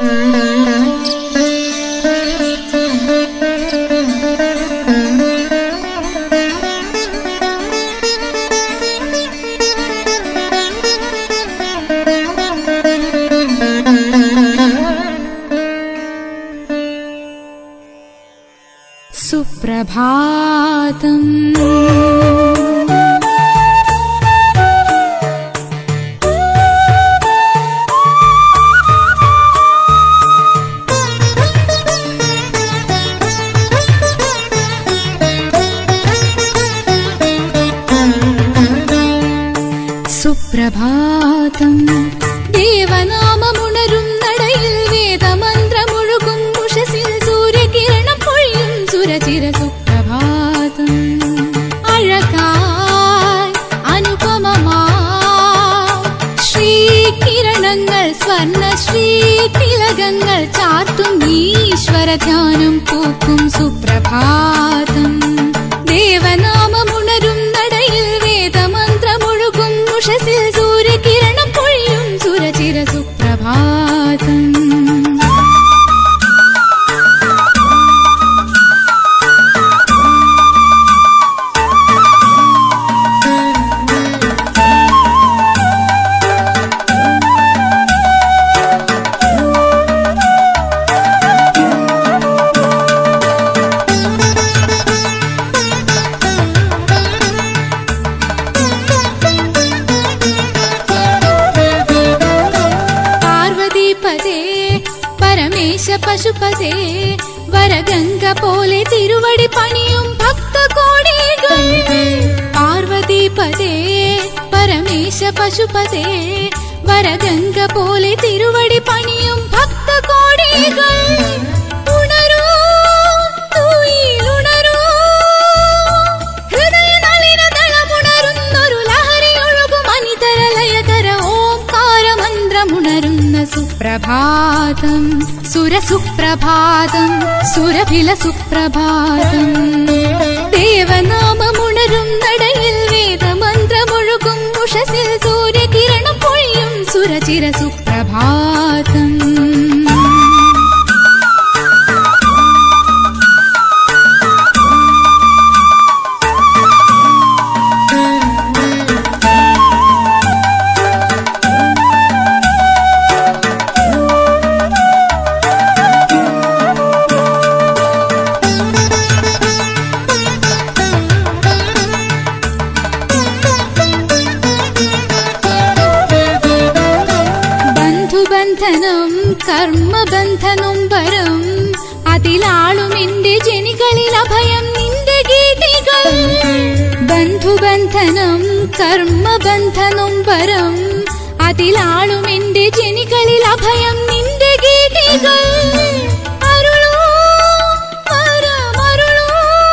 सुप्रभातम् സുപ്രഭാതം ദേവനാമമുണരും നടയിൽ വേദമന്ത്രമൊഴുകും ഉഷസിൽ സൂര്യകിരണം പൊഴിയും സുരചിര സുപ്രഭാതം അഴകായി അനുപമമാ ശ്രീകിരണങ്ങൾ സ്വർണ ശ്രീ തിലകങ്ങൾ ചാർത്തും ഈശ്വര ധ്യാനം പൂക്കും സുപ്രഭാതം ദേവനാമമുണരും നടയിൽ വേദമന്ത്രമൊഴുകും ഉഷസിൽ സൂര്യകിരണം പൊഴിയും സുരചിര സുപ്രഭാതം പാർവതീപതേ പരമേശ പശുപതേ വരഗംഗ പോലെ തിരുവടി പണിയും ഭക്തകോടികൾ പാർവതീപതേ പരമേശ പശുപതേ വരഗംഗ പോലെ തിരുവടി പണിയും ഭക്തകോടികൾ ഉണരൂ തൂയിലുണരൂ ഹൃദയനളിനതളമുണരുന്നൊരു ലഹരിയൊഴുകും അനിതരലയകര ഓംകാരമന്ത്രമുണരുന്ന സുപ്രഭാതം സുരസുപ്രഭാതം സുരഭില സുപ്രഭാതം ദേവനാമമുണരും നടയിൽ വേദമന്ത്രമൊഴുകും ഉഷസിൽ സൂര്യകിരണം പൊഴിയും സുരചിര സുപ്രഭാതം ബന്ധുബന്ധനം കർമ്മബന്ധനം വരം അതിലാളും എന്റെ ജനികളിൽ അഭയം നിന്റെ ഗീതികൾ ബന്ധുബന്ധനം കർമ്മബന്ധനം വരം അതിലാളും എന്റെ ജനികളിൽ അഭയം നിന്റെ ഗീതികൾ അരുളൂ വരമരുളൂ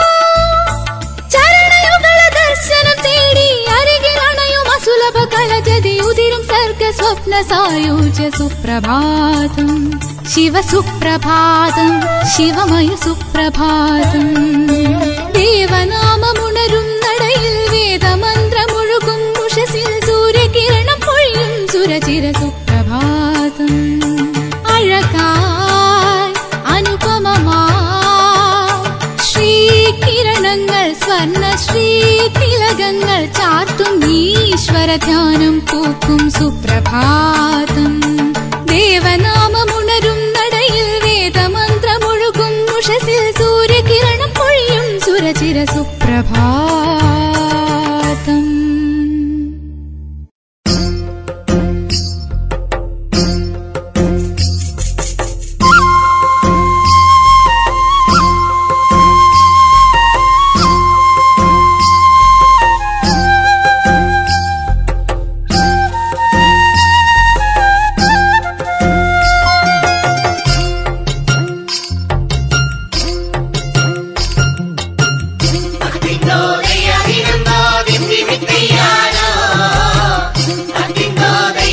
ചരണയുഗള ദർശനം തേടി അരികിലണയും അസുലഭ കളജതി ഉതിരും സർഗ സ്വപ്ന സായൂജ സുപ്രഭാതം ശിവ സുപ്രഭാതം ശിവമയ സുപ്രഭാതം ദേവനാമമുണരും നടയിൽ വേദമന്ത്രമൊഴുകും ഉഷസിൽ സൂര്യകിരണം പൊഴിയും സുരചിര സുപ്രഭാതം അഴകായി അനുപമമാ ശ്രീകിരണങ്ങൾ സ്വർണ ശ്രീ തിലകങ്ങൾ ചാർത്തും ഈശ്വര ധ്യാനം പൂക്കും സുപ്രഭാതം ദേവനാമമുണരും നടയിൽ വേദമന്ത്രമൊഴുകും ഉഷസിൽ സൂര്യകിരണം പൊഴിയും സുരചിര സുപ്രഭാതം Atingo de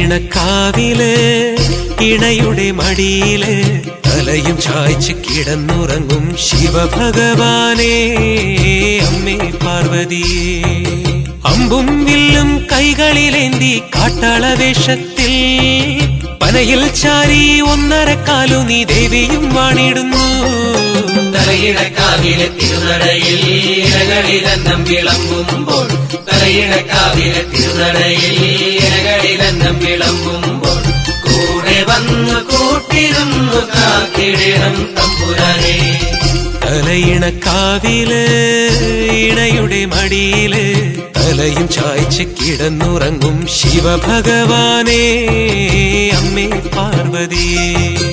തലയിണക്കാവില് ഇണയുടെ മടിയില് തലയും ചായ്ച്ച് കിടന്നുറങ്ങും ശിവഭഗവാനേ അമ്മേ പാർവതിയേ അമ്പും വില്ലും കൈകളിലേന്തി കാട്ടാള വേഷത്തിൽ പനയിൽ ചാരി ഒന്നരക്കാലു നീ ദേവിയും വാണിടുന്നു തലയിണക്കാവിലെ തിരുനടയിൽ ഇരകളിലെന്നം വിളമ്പുമ്പോൾ തലയിണക്കാവിലെ തിരുനടയിൽ ഇരകളിലെന്നം വിളമ്പുമ്പോൾ കൂടെ വന്ന് കൂട്ടിരുന്നു കാത്തിടണം തമ്പുരാനെ തലയിണക്കാവില് ഇണയുടെ മടിയില് തലയും ചായ്ച്ച് കിടന്നുറങ്ങും ശിവഭഗവാനേ അമ്മേ പാർവതിയേ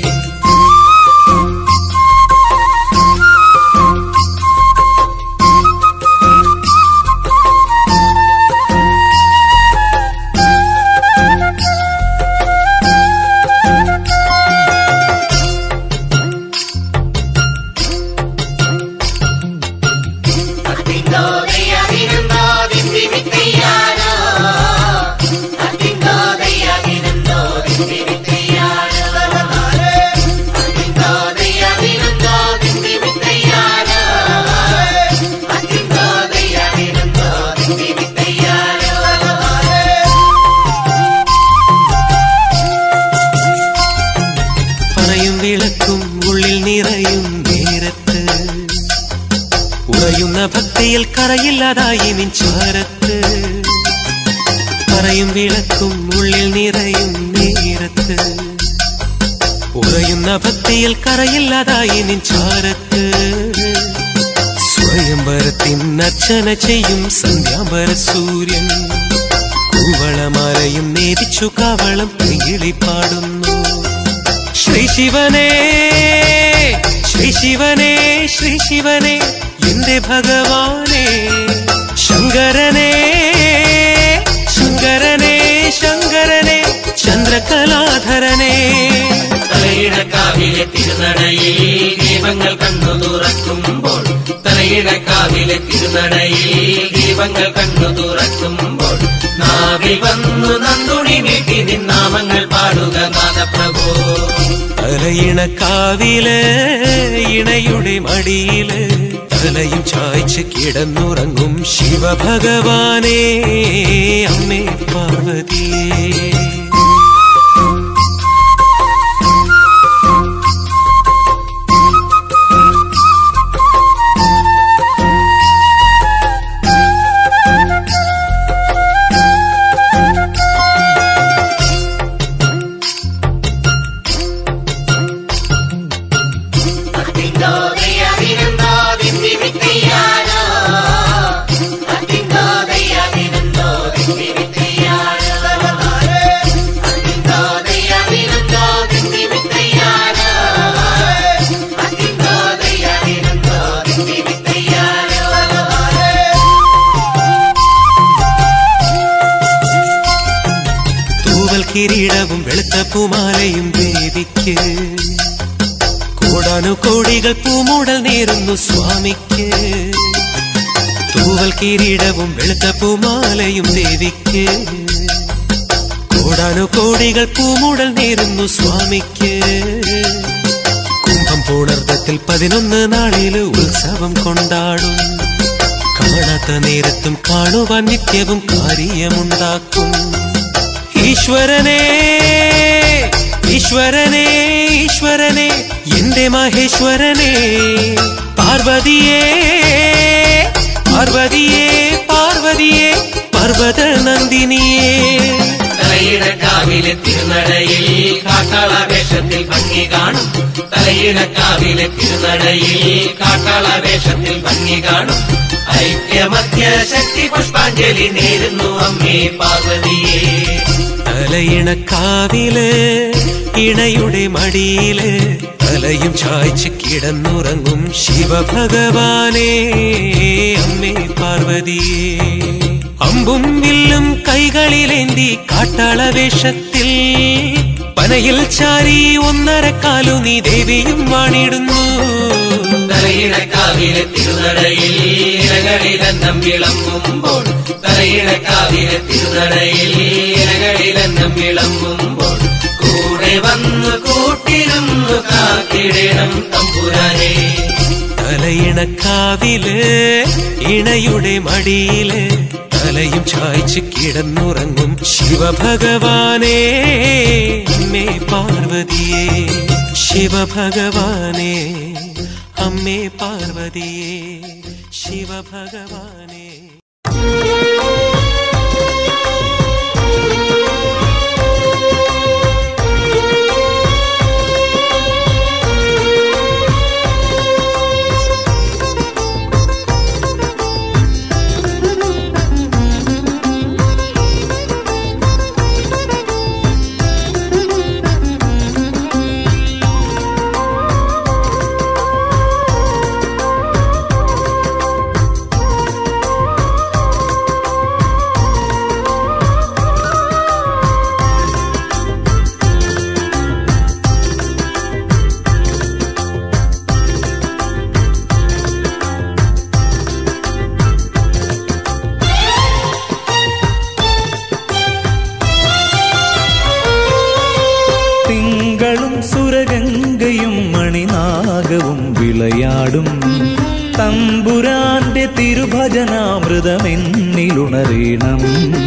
പണയും വിളക്കും ഉള്ളിൽ നിറയും നേരത്ത് ഉറയുന്ന ഭക്തിയിൽ കറയില്ലാതായി നിൻചാരത്ത് പറയും വിളക്കും ഉള്ളിൽ നിറയും നേരത്ത് ഉറയുന്ന ഭക്തിയിൽ കറയില്ലാതായി നിൻചാരത്ത് സ്വയംവരത്തിൻ അർച്ചന ചെയ്യും സന്ധ്യാംബര സൂര്യൻ കൂവളമാലയും നേതിച്ചു കവളം പെങ്കിളി പാടുന്നു ശ്രീ ശിവനേ ശ്രീ ശിവനേ ശ്രീ ശിവനേ എന്റെ ഭഗവാനേ ശങ്കരനേ ശങ്കരനേ ശങ്കരനേ ചന്ദ്രകലാധരനേ തലയിണക്കാവിലെ തിരുനടയിൽ ദീപങ്ങൾ കണ്ണു തുറക്കുമ്പോൾ തലയിണക്കാവിലെ തിരുനടയിൽ ദീപങ്ങൾ കണ്ണു തുറക്കുമ്പോൾ നാവിൽ വന്നു നന്ദുണി നീട്ടി നിന്നാമങ്ങൾ പാടുക നാദപ്രഭു തലയിണക്കാവില് ഇണയുടെ മടിയില് തലയും ചായ്ച്ച് കിടന്നുറങ്ങും ശിവഭഗവാനേ അമ്മേ പാർവതിയേ തൂവൽ കിരീടവും വെളുത്ത പൂമാലയും ദേവിക്ക് കോടാനു കോടികൾ പൂമൂടൽ നേരുന്നു സ്വാമിക്ക് തൂവൽ കിരീടവും വെളുത്ത പൂമാലയും ദേവിക്ക് കോടാനു കോടികൾ പൂമൂടൽ നേരുന്നു സ്വാമിക്ക് കുംഭം പൂണർദ്ധത്തിൽ പതിനൊന്ന് നാളില് ഉത്സവം കൊണ്ടാടും കാണാത്ത നേരത്തും കാണുവാൻ നിത്യവും കാര്യമുണ്ടാക്കും ഈശ്വരനേ ഈശ്വരനേ ഈശ്വരനേ എന്റെ മഹേശ്വരനേ പാർവതിയേ പാർവതിയേ പാർവതിയേ പർവത നന്ദിനിയേ തലയിണക്കാവിലെ തിരുനടയിൽ കാട്ടാള വേഷത്തിൽ ഭംഗി കാണും തലയിണക്കാവിലെ തിരുനടയിൽ കാട്ടാള വേഷത്തിൽ ഭംഗി കാണും ഐക്യമധ്യ ശക്തി പുഷ്പാഞ്ജലി നേരുന്നു അമ്മേ പാർവതിയേ തലയിണക്കാവില് ഇണയുടെ മടിയില് തലയും ചായ്ച്ച് കിടന്നുറങ്ങും ശിവഭഗവാനേ അമ്മേ പാർവതിയേ അമ്പും വില്ലും കൈകളിലേന്തി കാട്ടാള വേഷത്തിൽ പനയിൽ ചാരി ഒന്നരക്കാലു നീ ദേവിയും വാണിടുന്നു തലയിണക്കാവിലെ തിരുനടയിൽ ഇരകളിലെന്നം വിളമ്പുമ്പോൾ തല തലയിടക്കാവിലെ തിരുനടയിൽ ഇരകളിലെന്നും വിളമ്പുമ്പോൾ കൂടെ വന്ന് കൂട്ടിരുന്നു കാത്തിടണം തമ്പുരാനെ തലയിണക്കാവില് ഇണയുടെ മടിയില് തലയും ചായ്ച്ച് കിടന്നുറങ്ങും ശിവഭഗവാനേ അമ്മേ പാർവതിയേ ശിവഭഗവാനേ അമ്മേ പാർവതിയേ ശിവഭഗവാനേ തിങ്കളും സുരഗംഗയും മണിനാഗവും വിളയാടും തമ്പുരാന്റെ തിരുഭജനാമൃതമെന്നിലുണരീണം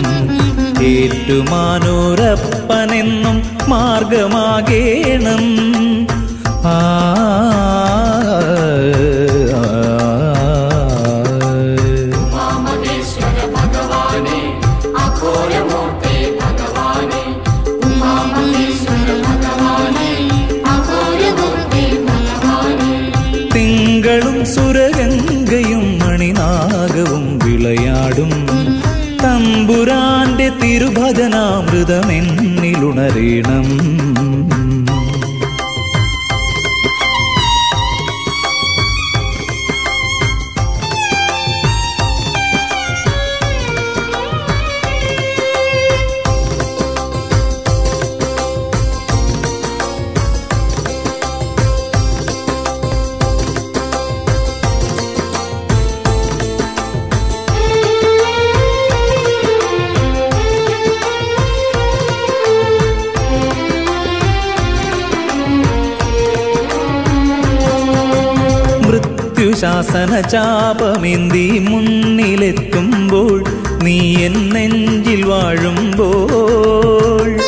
ഏറ്റുമാനൂരപ്പനെന്നും മാർഗമാകേണം ആ തിങ്കളും സുരഗംഗയും മണിനാഗവും വിളയാടും തമ്പുരാന്റെ തിരുഭജനാമൃതമെന്നിലുണരീണം മൃത്യുശാസന ചാപമേന്തി മുന്നിലെത്തുമ്പോൾ നീ എൻ നെഞ്ചിൽ വാഴുമ്പോൾ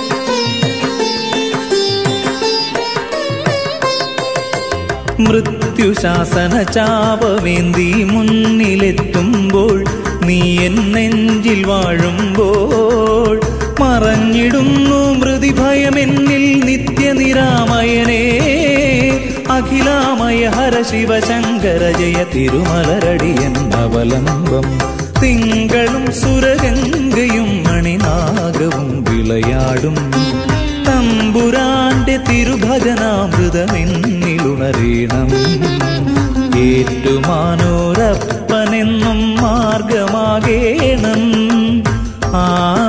മൃത്യുശാസന ചാപമേന്തി മുന്നിലെത്തുമ്പോൾ നീ എൻ നെഞ്ചിൽ വാഴുമ്പോൾ മറഞ്ഞിടുന്നു മൃതിഭയമെന്നിൽ നിത്യനിരാമയനേ അഖിലാമയ ഹര ശിവശങ്കര ജയ തിരുമലരടിയൻ അവലംബം തിങ്കളും സുരഗംഗയും മണിനാഗവും വിളയാടും തമ്പുരാന്റെ തിരുഭജനാമൃതമെന്നിലുണരീണം ഏറ്റുമാനോരപ്പനെന്നും മാർഗമാകേണം ആ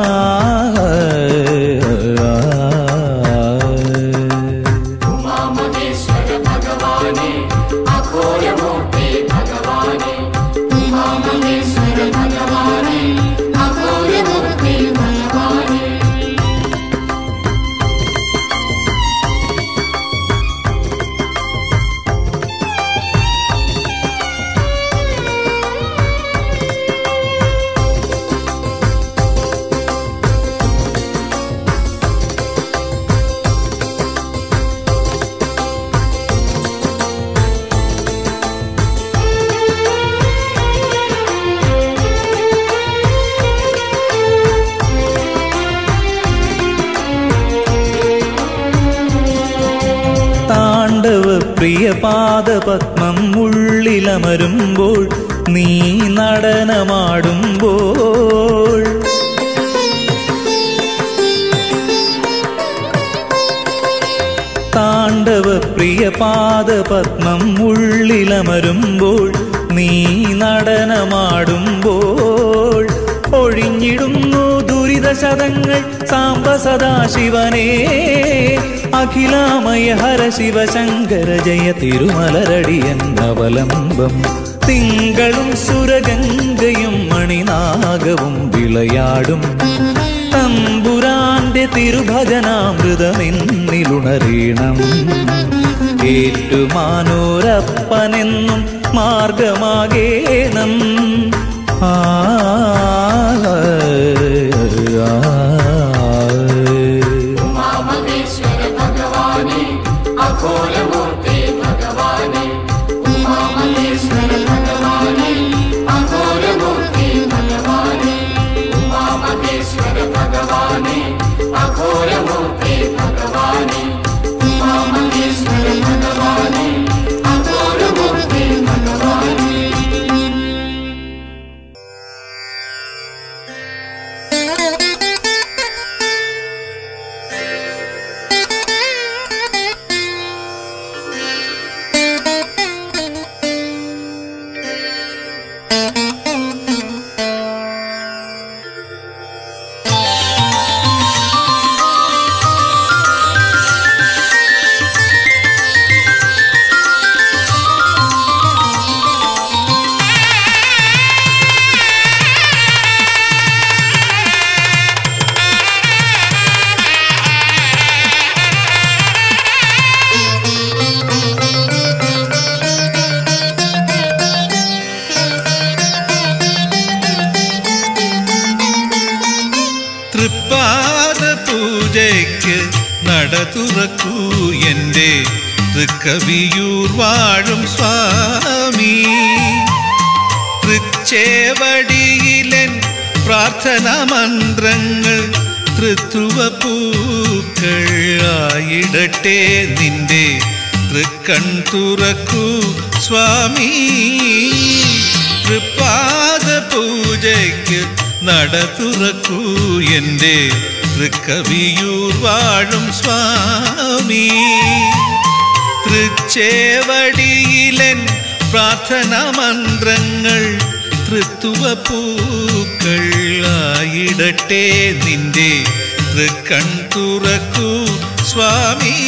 താണ്ഡവ പ്രിയ പാദപത്മം ഉള്ളിലമരുമ്പോൾ നീ നടനമാടുമ്പോൾ താണ്ഡവ പ്രിയ പാദപത്മം ഉള്ളിലമരുമ്പോൾ നീ നടനമാടുമ്പോൾ ഒഴിഞ്ഞിടുന്നു ദുരിതശതങ്ങൾ സാംബ സദാശിവനേ അഖിലാമയ ഹര ശിവശങ്കര ജയ തിരുമലരടിയൻ അവലംബം തിങ്കളും സുരഗംഗയും മണിനാഗവും വിളയാടും തമ്പുരാന്റെ തിരുഭജനാമൃതമെന്നിലുണരീണം ഏറ്റുമാനോരപ്പനെന്നും മാർഗമാകേണം ആ ഉമാമഹേശ്വര ഭഗവാനെ അഘോരമൂർത്തി ഭഗവാനെ ഉമാമഹേശ്വര ഭഗവാനെ അഘോരമൂർത്തി ഭഗവാനെ ഉമാമഹേശ്വര ഭഗവാനെ അഘോരമൂർത്തി ഭഗവാനെ ഉമാമഹേശ്വര ഭഗവാനെ അഘോരമൂർത്തി ഭഗവാനെ തൃപ്പാദ പൂജയ്ക്ക് നട തുറക്കൂ എൻ്റെ തൃക്കവിയൂർ വാഴും സ്വാമി തൃച്ചേവടിയിലൻ പ്രാർത്ഥന മന്ത്രങ്ങൾ തൃത്വ പൂക്കൾ ആയിടട്ടെ നിന്റെ തൃക്കൺ തുറക്കൂ സ്വാമി തൃപ്പാദ പൂജയ്ക്ക് നട തുറക്കൂ എൻ്റെ തൃക്കവിയൂർ വാഴും സ്വാമി തൃച്ചേവടിയിലൻ പ്രാർത്ഥന മന്ത്രങ്ങൾ തൃത്വ പൂക്കൾ ആയിടട്ടെ നിന്റെ തൃക്കൺ തുറക്കൂ സ്വാമി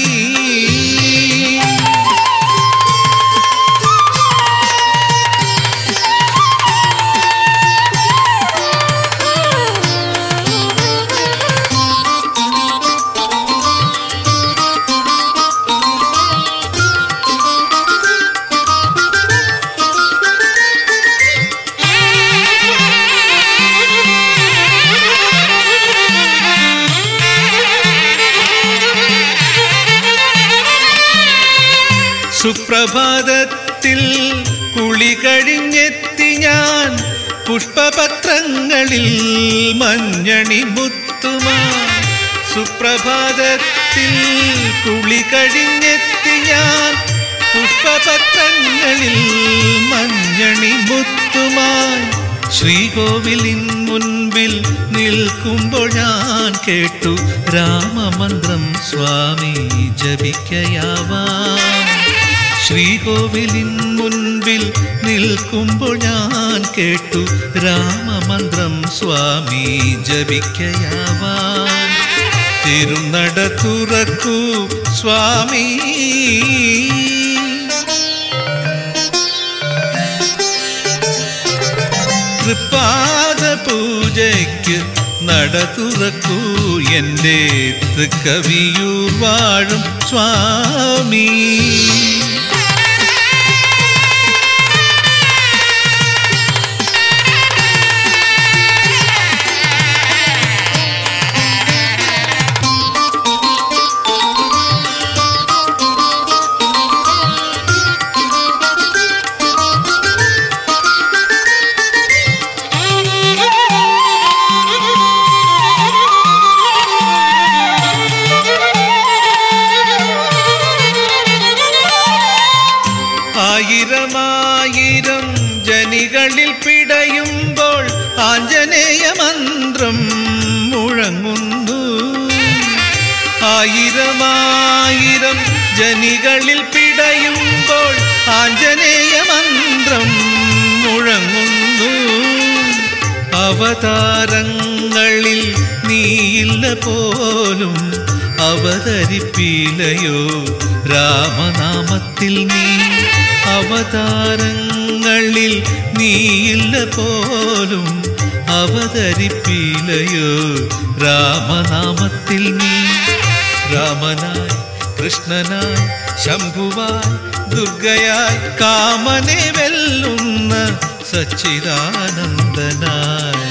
സുപ്രഭാതത്തിൽ കുളി കഴിഞ്ഞെത്തി ഞാൻ പുഷ്പപത്രങ്ങളിൽ മഞ്ഞണി മുത്തുമാ സുപ്രഭാതത്തിൽ കുളി കഴിഞ്ഞെത്തി ഞാൻ പുഷ്പപത്രങ്ങളിൽ മഞ്ഞണി മുത്തുമായി ശ്രീകോവിലിൻ മുൻപിൽ നിൽക്കുമ്പോൾ ഞാൻ കേട്ടു രാമമന്ത്രം സ്വാമി ജപിക്കയാവാം ശ്രീകോവിലിൻ മുൻപിൽ നിൽക്കുമ്പോൾ ഞാൻ കേട്ടു രാമമന്ത്രം സ്വാമി ജപിക്കയാവാൻ തിരുനട തുറക്കൂ സ്വാമി തൃപ്പാദ പൂജയ്ക്ക് നട തുറക്കൂ എൻ്റെ തൃക്കവിയൂർ വാഴും സ്വാമി ആയിരമായിരം ജനികളിൽ പിടയുമ്പോൾ ആഞ്ജനേയ മന്ത്രം മുഴങ്ങുന്നു ആയിരമായിരം ജനികളിൽ പിടയുമ്പോൾ ആഞ്ജനേയ മന്ത്രം മുഴങ്ങുന്നു അവതാരങ്ങളിൽ നീയില്ല പോലും അവതരിപ്പിലയോ രാമനാമത്തിൽ നീ അവതാരങ്ങളിൽ യുഗങ്ങളിൽ നീയില്ല പോലും അവതരിപ്പിലയോ രാമനാമത്തിൽ നീ രാമനായി കൃഷ്ണനായി ശംഭുവായി ദുർഗയായി കാമനെ വെല്ലുന്ന സച്ചിദാനന്ദനായി